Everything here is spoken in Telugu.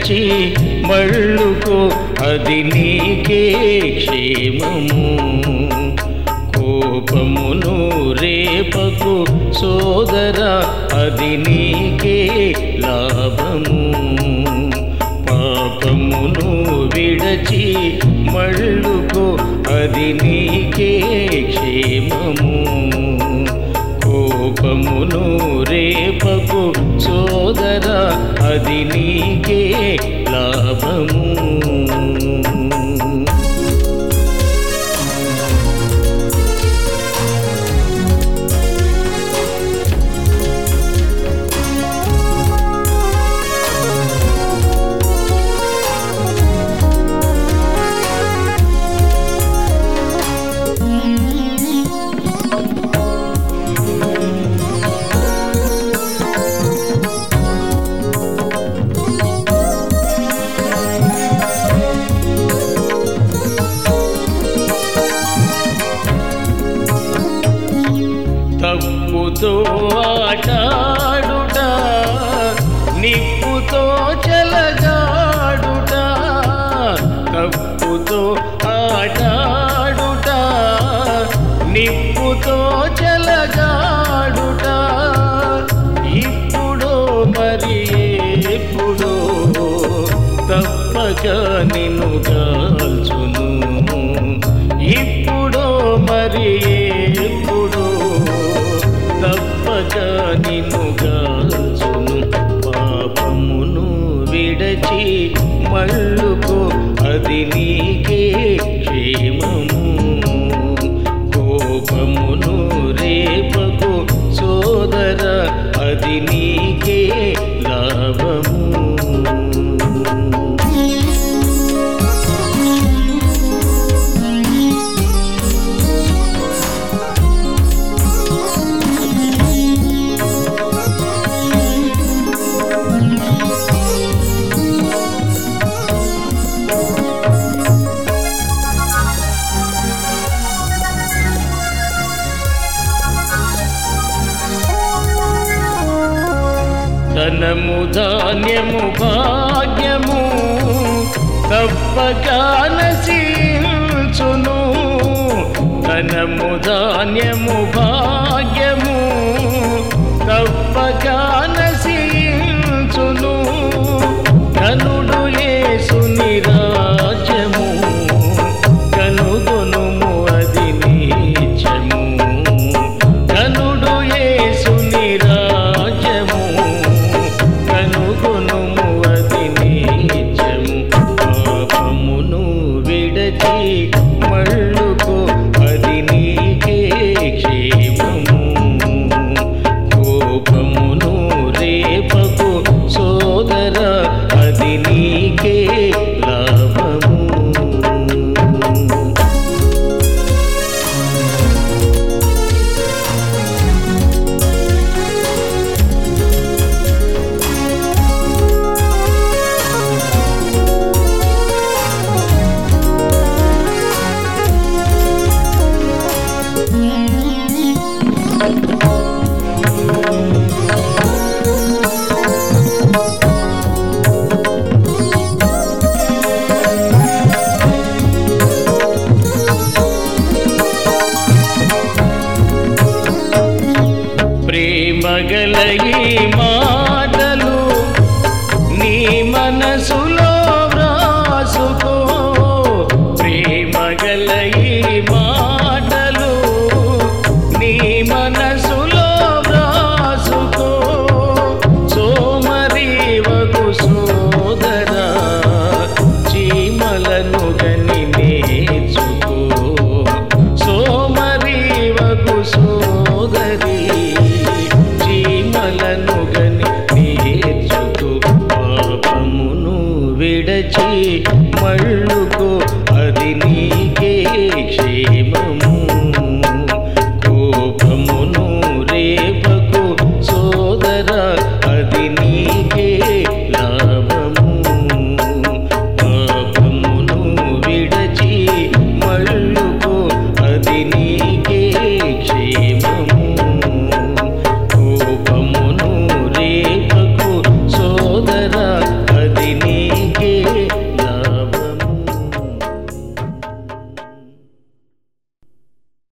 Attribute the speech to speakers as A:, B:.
A: విడచి మళ్ళుకో అది నీకే క్షేమము కోపమును రేపకు సోదర అది నీకే లాభము పాపమును విడచి మళ్ళుకో అది నీకే క్షేమము కోపమును రేపకు సోదర అది నీకే లాభము తప్పుతో ఆటాడుట నిప్పుతో చెలగాడుట తప్పుతో ఆటాడుట నిప్పుతో చెలగాడుట ఇప్పుడు మరి ఎప్పుడు తప్పక నిన్ను కాల్చును ఇప్పుడు మరి ఎప్పుడు తప్పక నిన్ను కాల్చును పాపమును విడచి మళ్ళుకో అది నీకే క్షేమము కోపమును రేపకు సోదర అది నీకే లాభము ధనము ధాన్యము భాగ్యము తప్పక నశించును ధనము ధాన్యము భాగ్యము తప్పక నశించును కనుడు యేసుని రాజ్యము కనుగొనుము అది నీచము కనుడు యేసుని రాజ్యము కనుగొనుము అది నీచము పాపమును విడచి మళ్ళుకో అది నీకే క్షేమము కోపమును రేపకు సోదర అది నీకే లాభము ప్రేమగల ఈ మాటలు నీ మనసులో వ్రాసుకో ప్రేమగల ఈ మాటలు నీ మనసులో వ్రాసుకో సోమరి వగు సోదరా చీమలను గని నేర్చుకో సోమరి వగు సోదరి చీమలను గని నేర్చుకో పాపమును విడచి మళ్ళీ